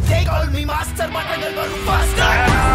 They call me master, but I go faster.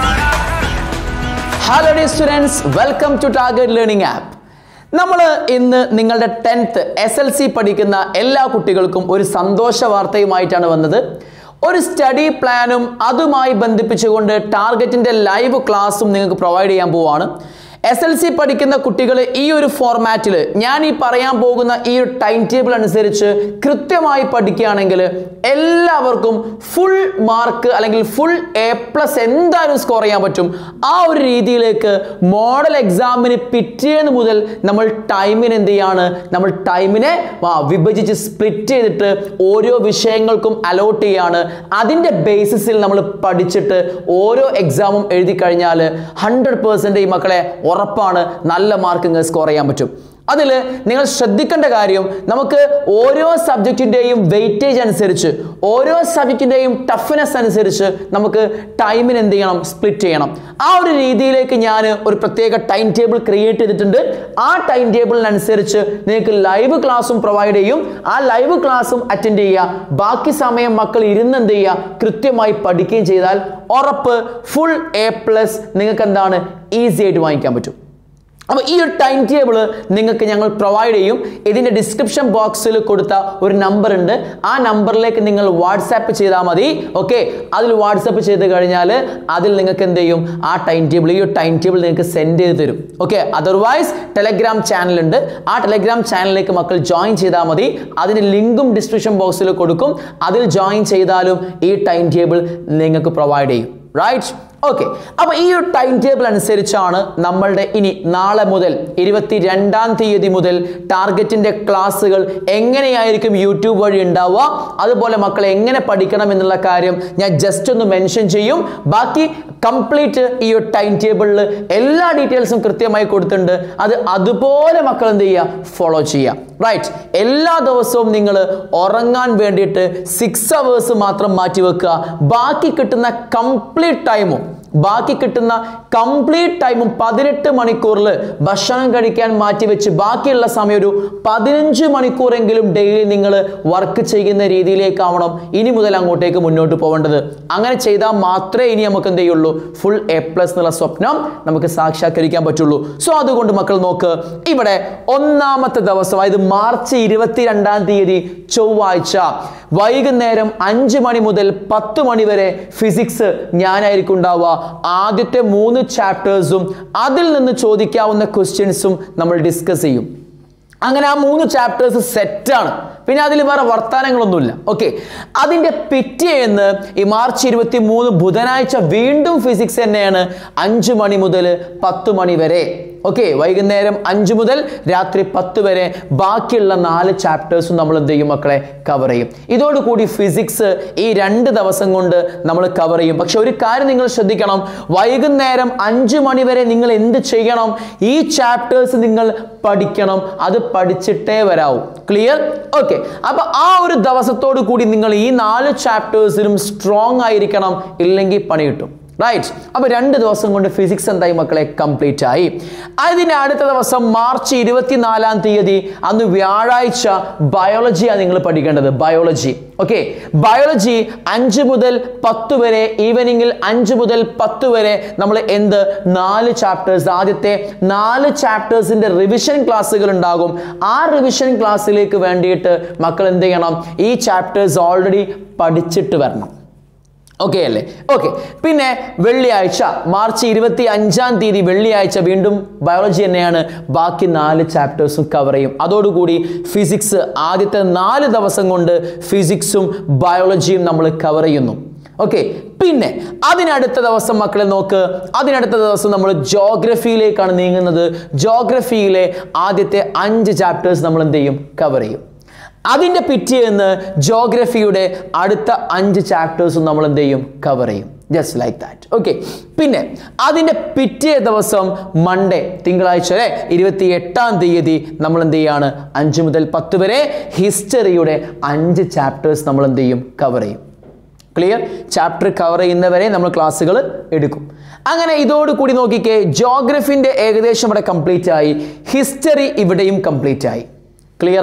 Hello the students welcome to target learning app നമ്മൾ ഇന്ന് നിങ്ങളുടെ tenth S L C പഠിക്കുന്ന എല്ലാ കുട്ടികൾക്കും ഒരു സന്തോഷ വാർത്തയുമായിട്ടാണ് വന്നത് ഒരു സ്റ്റഡി പ്ലാനും അതുമായി ബന്ധിപ്പിച്ചുകൊണ്ട് ടാർഗറ്റിൻ്റെ ലൈവ് ക്ലാസ്സും നിങ്ങൾക്ക് പ്രൊവൈഡ് ചെയ്യാൻ പോവാണ് എസ് എൽ സി പഠിക്കുന്ന കുട്ടികൾ ഈ ഒരു ഫോർമാറ്റിൽ ഞാൻ ഈ പറയാൻ പോകുന്ന ഈ ഒരു ടൈം ടേബിൾ അനുസരിച്ച് കൃത്യമായി പഠിക്കുകയാണെങ്കിൽ എല്ലാവർക്കും ഫുൾ മാർക്ക് അല്ലെങ്കിൽ ഫുൾ എ പ്ലസ് എന്തായാലും സ്കോർ ചെയ്യാൻ പറ്റും ആ ഒരു രീതിയിലേക്ക് മോഡൽ എക്സാമിന് പിറ്റേന്ന് മുതൽ നമ്മൾ ടൈമിന് എന്ത് ചെയ്യാണ് നമ്മൾ ടൈമിനെ ആ, വിഭജിച്ച് സ്പ്ലിറ്റ് ചെയ്തിട്ട് ഓരോ വിഷയങ്ങൾക്കും അലോട്ട് ചെയ്യാണ് അതിൻ്റെ ബേസിസിൽ നമ്മൾ പഠിച്ചിട്ട് ഓരോ എക്സാമും എഴുതി കഴിഞ്ഞാൽ ഹൺഡ്രഡ് പേഴ്സൻറ്റ് ഈ മക്കളെ ഉറപ്പാണ് നല്ല മാർക്ക് ഇങ്ങ് സ്കോർ ചെയ്യാൻ പറ്റും അതിൽ നിങ്ങൾ ശ്രദ്ധിക്കേണ്ട കാര്യം നമുക്ക് ഓരോ സബ്ജക്റ്റിൻ്റെയും വെയിറ്റേജ് അനുസരിച്ച് ഓരോ സബ്ജക്റ്റിൻ്റെയും ടഫ്നെസ് അനുസരിച്ച് നമുക്ക് ടൈമിന് എന്ത് ചെയ്യണം സ്പ്ലിറ്റ് ചെയ്യണം ആ ഒരു രീതിയിലേക്ക് ഞാൻ ഒരു പ്രത്യേക ടൈം ടേബിൾ ക്രിയേറ്റ് ചെയ്തിട്ടുണ്ട് ആ ടൈം ടേബിളിനനുസരിച്ച് നിങ്ങൾക്ക് ലൈവ് ക്ലാസ്സും പ്രൊവൈഡ് ചെയ്യും ആ ലൈവ് ക്ലാസ്സും അറ്റൻഡ് ചെയ്യുക ബാക്കി സമയം മക്കൾ ഇരുന്ന് എന്ത് ചെയ്യുക കൃത്യമായി പഠിക്കുകയും ചെയ്താൽ ഉറപ്പ് ഫുൾ എ പ്ലസ് നിങ്ങൾക്ക് എന്താണ് ഈസി ആയിട്ട് വാങ്ങിക്കാൻ പറ്റും അപ്പോൾ ഈ ഒരു ടൈം ടേബിൾ നിങ്ങൾക്ക് ഞങ്ങൾ പ്രൊവൈഡ് ചെയ്യും ഇതിൻ്റെ ഡിസ്ക്രിപ്ഷൻ ബോക്സിൽ കൊടുത്ത ഒരു നമ്പർ ഉണ്ട് ആ നമ്പറിലേക്ക് നിങ്ങൾ വാട്സാപ്പ് ചെയ്താൽ മതി ഓക്കെ അതിൽ വാട്സാപ്പ് ചെയ്ത് കഴിഞ്ഞാൽ അതിൽ നിങ്ങൾക്ക് എന്ത് ചെയ്യും ആ ടൈം ടേബിൾ ഈ ഒരു ടൈം ടേബിൾ നിങ്ങൾക്ക് സെൻഡ് ചെയ്ത് തരും ഓക്കെ അതർവൈസ് ടെലഗ്രാം ചാനലുണ്ട് ആ ടെലഗ്രാം ചാനലിലേക്ക് മക്കൾ ജോയിൻ ചെയ്താൽ മതി അതിൻ്റെ ലിങ്കും ഡിസ്ക്രിപ്ഷൻ ബോക്സിൽ കൊടുക്കും അതിൽ ജോയിൻ ചെയ്താലും ഈ ടൈം ടേബിൾ നിങ്ങൾക്ക് പ്രൊവൈഡ് ചെയ്യും റൈറ്റ് ഓക്കെ അപ്പോൾ ഈ ഒരു ടൈം ടേബിൾ അനുസരിച്ചാണ് നമ്മളുടെ ഇനി നാളെ മുതൽ ഇരുപത്തി രണ്ടാം തീയതി മുതൽ ടാർഗറ്റിൻ്റെ ക്ലാസ്സുകൾ എങ്ങനെയായിരിക്കും യൂട്യൂബ് വഴി ഉണ്ടാവുക അതുപോലെ മക്കളെ എങ്ങനെ പഠിക്കണം എന്നുള്ള കാര്യം ഞാൻ ജസ്റ്റ് ഒന്ന് മെൻഷൻ ചെയ്യും ബാക്കി കംപ്ലീറ്റ് ഈ ഒരു ടൈം ടേബിളിൽ എല്ലാ ഡീറ്റെയിൽസും കൃത്യമായി കൊടുത്തിട്ടുണ്ട് അത് അതുപോലെ മക്കൾ എന്ത് ചെയ്യുക ഫോളോ ചെയ്യുക റൈറ്റ് എല്ലാ ദിവസവും നിങ്ങൾ ഉറങ്ങാൻ വേണ്ടിയിട്ട് സിക്സ് അവേഴ്സ് മാത്രം മാറ്റി വെക്കുക ബാക്കി കിട്ടുന്ന കംപ്ലീറ്റ് ടൈമും ബാക്കി കിട്ടുന്ന കംപ്ലീറ്റ് ടൈമും പതിനെട്ട് മണിക്കൂറിൽ ഭക്ഷണം കഴിക്കാൻ മാറ്റി വെച്ച് ബാക്കിയുള്ള സമയം ഒരു പതിനഞ്ച് മണിക്കൂറെങ്കിലും ഡെയിലി നിങ്ങൾ വർക്ക് ചെയ്യുന്ന രീതിയിലേക്കാവണം ഇനി മുതൽ അങ്ങോട്ടേക്ക് മുന്നോട്ട് പോകേണ്ടത് അങ്ങനെ ചെയ്താൽ മാത്രമേ ഇനി നമുക്ക് എന്ത് ചെയ്യുള്ളൂ ഫുൾ എ പ്ലസ് എന്നുള്ള സ്വപ്നം നമുക്ക് സാക്ഷാത്കരിക്കാൻ പറ്റുള്ളൂ സോ അതുകൊണ്ട് മക്കൾ നോക്ക് ഇവിടെ ഒന്നാമത്തെ ദിവസം അതായത് മാർച്ച് ഇരുപത്തിരണ്ടാം തീയതി ചൊവ്വാഴ്ച വൈകുന്നേരം അഞ്ച് മണി മുതൽ പത്ത് മണി വരെ ഫിസിക്സ് ഞാനായിരിക്കും ഉണ്ടാവുക ആദ്യത്തെ മൂന്ന് ചാപ്റ്റേഴ്സും അതിൽ നിന്ന് ചോദിക്കാവുന്ന ക്വസ്റ്റ്യൻസും നമ്മൾ ഡിസ്കസ് ചെയ്യും അങ്ങനെ ആ മൂന്ന് ചാപ്റ്റേഴ്സ് സെറ്റാണ് പിന്നെ അതിൽ വേറെ വർത്തമാനങ്ങളൊന്നുമില്ല ഓക്കെ അതിൻ്റെ പിറ്റേന്ന് ഈ മാർച്ച് ഇരുപത്തി മൂന്ന് ബുധനാഴ്ച വീണ്ടും ഫിസിക്സ് തന്നെയാണ് അഞ്ച് മണി മുതൽ പത്ത് മണി വരെ ഓക്കെ വൈകുന്നേരം അഞ്ച് മുതൽ രാത്രി പത്ത് വരെ ബാക്കിയുള്ള നാല് ചാപ്റ്റേഴ്സും നമ്മൾ എന്ത് ചെയ്യും മക്കളെ കവർ ചെയ്യും ഇതോടുകൂടി ഫിസിക്സ് ഈ രണ്ട് ദിവസം കൊണ്ട് നമ്മൾ കവർ ചെയ്യും പക്ഷെ ഒരു കാര്യം നിങ്ങൾ ശ്രദ്ധിക്കണം വൈകുന്നേരം അഞ്ച് മണി വരെ നിങ്ങൾ എന്ത് ചെയ്യണം ഈ ചാപ്റ്റേഴ്സ് നിങ്ങൾ പഠിക്കണം അത് പഠിച്ചിട്ടേ വരാവൂ ക്ലിയർ ഓക്കെ അപ്പൊ ആ ഒരു ദിവസത്തോടു കൂടി നിങ്ങൾ ഈ നാല് ചാപ്റ്റേഴ്സിലും സ്ട്രോങ് ആയിരിക്കണം ഇല്ലെങ്കിൽ പണി കിട്ടും റൈറ്റ് അപ്പൊ രണ്ട് ദിവസം കൊണ്ട് ഫിസിക്സ് എന്തായി മക്കളെ കംപ്ലീറ്റ് ആയി അതിന് അടുത്ത ദിവസം മാർച്ച് ഇരുപത്തിനാലാം തീയതി അന്ന് വ്യാഴാഴ്ച ബയോളജിയാണ് നിങ്ങൾ പഠിക്കേണ്ടത് ബയോളജി ഓക്കെ ബയോളജി അഞ്ച് മുതൽ പത്ത് വരെ ഈവനിങ്ങിൽ അഞ്ച് മുതൽ പത്ത് വരെ നമ്മൾ എന്ത് നാല് ചാപ്റ്റേഴ്സ് ആദ്യത്തെ നാല് ചാപ്റ്റേഴ്സിന്റെ റിവിഷൻ ക്ലാസ്സുകൾ ഉണ്ടാകും ആ റിവിഷൻ ക്ലാസ്സിലേക്ക് വേണ്ടിയിട്ട് മക്കൾ എന്ത് ചെയ്യണം ഈ ചാപ്റ്റേഴ്സ് ഓൾറെഡി പഠിച്ചിട്ട് വരണം ഓക്കെ അല്ലേ ഓക്കെ പിന്നെ വെള്ളിയാഴ്ച മാർച്ച് ഇരുപത്തി അഞ്ചാം തീയതി വെള്ളിയാഴ്ച വീണ്ടും ബയോളജി തന്നെയാണ് ബാക്കി നാല് ചാപ്റ്റേഴ്സും കവർ ചെയ്യും അതോടുകൂടി ഫിസിക്സ് ആദ്യത്തെ നാല് ദിവസം കൊണ്ട് ഫിസിക്സും ബയോളജിയും നമ്മൾ കവർ ചെയ്യുന്നു ഓക്കെ പിന്നെ അതിനടുത്ത ദിവസം മക്കളെ നോക്ക് അതിനടുത്ത ദിവസം നമ്മൾ ജോഗ്രഫിയിലേക്കാണ് നീങ്ങുന്നത് ജോഗ്രഫിയിലെ ആദ്യത്തെ അഞ്ച് ചാപ്റ്റേഴ്സ് നമ്മൾ എന്ത് ചെയ്യും കവർ ചെയ്യും അതിൻ്റെ പിറ്റേന്ന് ജോഗ്രഫിയുടെ അടുത്ത അഞ്ച് ചാപ്റ്റേഴ്സും നമ്മൾ എന്ത് ചെയ്യും കവർ ചെയ്യും ജസ്റ്റ് ലൈക്ക് ദാറ്റ് ഓക്കെ പിന്നെ അതിൻ്റെ പിറ്റേ ദിവസം മൺഡേ തിങ്കളാഴ്ച അല്ലേ ഇരുപത്തി എട്ടാം തീയതി നമ്മൾ എന്ത് ചെയ്യാണ് അഞ്ച് മുതൽ പത്ത് വരെ ഹിസ്റ്ററിയുടെ അഞ്ച് ചാപ്റ്റേഴ്സ് നമ്മൾ എന്ത് ചെയ്യും കവർ ചെയ്യും ക്ലിയർ ചാപ്റ്റർ കവർ ചെയ്യുന്നവരെ നമ്മൾ ക്ലാസ്സുകൾ എടുക്കും അങ്ങനെ ഇതോടുകൂടി നോക്കിക്കേ ജോഗ്രഫിൻ്റെ ഏകദേശം ഇവിടെ കംപ്ലീറ്റ് ആയി ഹിസ്റ്ററി ഇവിടെയും കംപ്ലീറ്റ് ആയി ക്ലിയർ അല്ലേ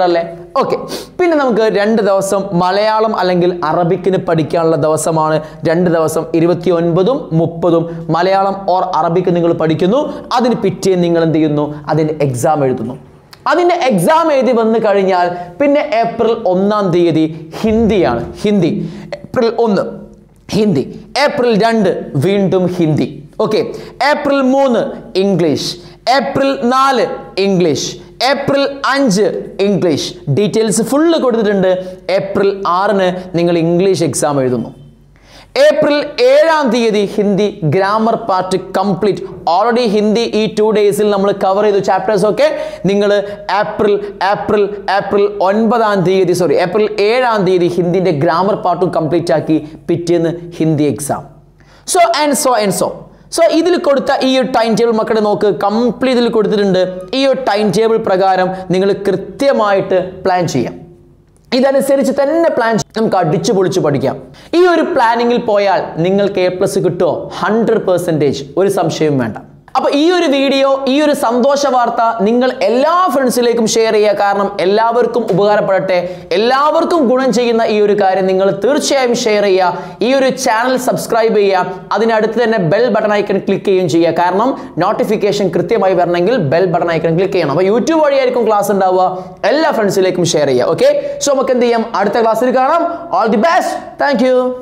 ഓക്കെ പിന്നെ നമുക്ക് രണ്ട് ദിവസം മലയാളം അല്ലെങ്കിൽ അറബിക്കിന് പഠിക്കാനുള്ള ദിവസമാണ് രണ്ട് ദിവസം ഇരുപത്തി ഒൻപതും മുപ്പതും മലയാളം ഓർ അറബിക്ക് നിങ്ങൾ പഠിക്കുന്നു അതിന് പിറ്റേന്ന് നിങ്ങൾ എന്ത് ചെയ്യുന്നു അതിൻ്റെ എക്സാം എഴുതുന്നു അതിൻ്റെ എക്സാം എഴുതി വന്നു കഴിഞ്ഞാൽ പിന്നെ ഏപ്രിൽ ഒന്നാം തീയതി ഹിന്ദിയാണ് ഹിന്ദി ഏപ്രിൽ ഒന്ന് ഹിന്ദി ഏപ്രിൽ രണ്ട് വീണ്ടും ഹിന്ദി ഓക്കെ ഏപ്രിൽ മൂന്ന് ഇംഗ്ലീഷ് ഏപ്രിൽ നാല് ഇംഗ്ലീഷ് ഏപ്രിൽ അഞ്ച് ഇംഗ്ലീഷ് ഡീറ്റെയിൽസ് ഫുള്ള് കൊടുത്തിട്ടുണ്ട് ഏപ്രിൽ ആറിന് നിങ്ങൾ ഇംഗ്ലീഷ് എക്സാം എഴുതുന്നു ഏപ്രിൽ ഏഴാം തീയതി Hindi grammar part complete already Hindi ഈ ടു ഡേയ്സിൽ നമ്മൾ കവർ ചെയ്തു ചാപ്റ്റേഴ്സ് ഒക്കെ നിങ്ങൾ ഏപ്രിൽ ഏപ്രിൽ ഏപ്രിൽ ഒൻപതാം തീയതി സോറി ഏപ്രിൽ ഏഴാം തീയതി ഹിന്ദിൻ്റെ ഗ്രാമർ പാർട്ടും കംപ്ലീറ്റ് ആക്കി പിറ്റേന്ന് Hindi exam so and so and so so ഇതിൽ കൊടുത്ത ഈ ഒരു ടൈം ടേബിൾ മക്കളെ നോക്ക് കംപ്ലീറ്റ് ഇതിൽ കൊടുത്തിട്ടുണ്ട് ഈ ഒരു ടൈം ടേബിൾ പ്രകാരം നിങ്ങൾ കൃത്യമായിട്ട് പ്ലാൻ ചെയ്യാം ഇതനുസരിച്ച് തന്നെ പ്ലാൻ നമുക്ക് അടിച്ചു പൊളിച്ച് പഠിക്കാം ഈ ഒരു പ്ലാനിങ്ങിൽ പോയാൽ നിങ്ങൾക്ക് എ പ്ലസ് കിട്ടുമോ ഹൺഡ്രഡ് പെർസെൻറ്റേജ് ഒരു സംശയവും വേണ്ട അപ്പൊ ഈ ഒരു വീഡിയോ ഈ ഒരു സന്തോഷ വാർത്ത നിങ്ങൾ എല്ലാ ഫ്രണ്ട്സിലേക്കും ഷെയർ ചെയ്യുക കാരണം എല്ലാവർക്കും ഉപകാരപ്പെടട്ടെ എല്ലാവർക്കും ഗുണം ചെയ്യുന്ന ഈ ഒരു കാര്യം നിങ്ങൾ തീർച്ചയായും ഷെയർ ചെയ്യുക ഈ ഒരു ചാനൽ സബ്സ്ക്രൈബ് ചെയ്യുക അതിനടുത്ത് തന്നെ ബെൽ ബട്ടൺ ഐക്കൺ ക്ലിക്ക് ചെയ്യുകയും ചെയ്യുക കാരണം നോട്ടിഫിക്കേഷൻ കൃത്യമായി വരണമെങ്കിൽ ബെൽ ബട്ടൺ ഐക്കൺ ക്ലിക്ക് ചെയ്യണം അപ്പോൾ യൂട്യൂബ് വഴിയായിരിക്കും ക്ലാസ് ഉണ്ടാവുക എല്ലാ ഫ്രണ്ട്സിലേക്കും ഷെയർ ചെയ്യുക ഓക്കെ സോ നമുക്ക് എന്ത് ചെയ്യാം അടുത്ത ക്ലാസ്സിൽ കാണാം ഓൾ ദി ബെസ്റ്റ് താങ്ക്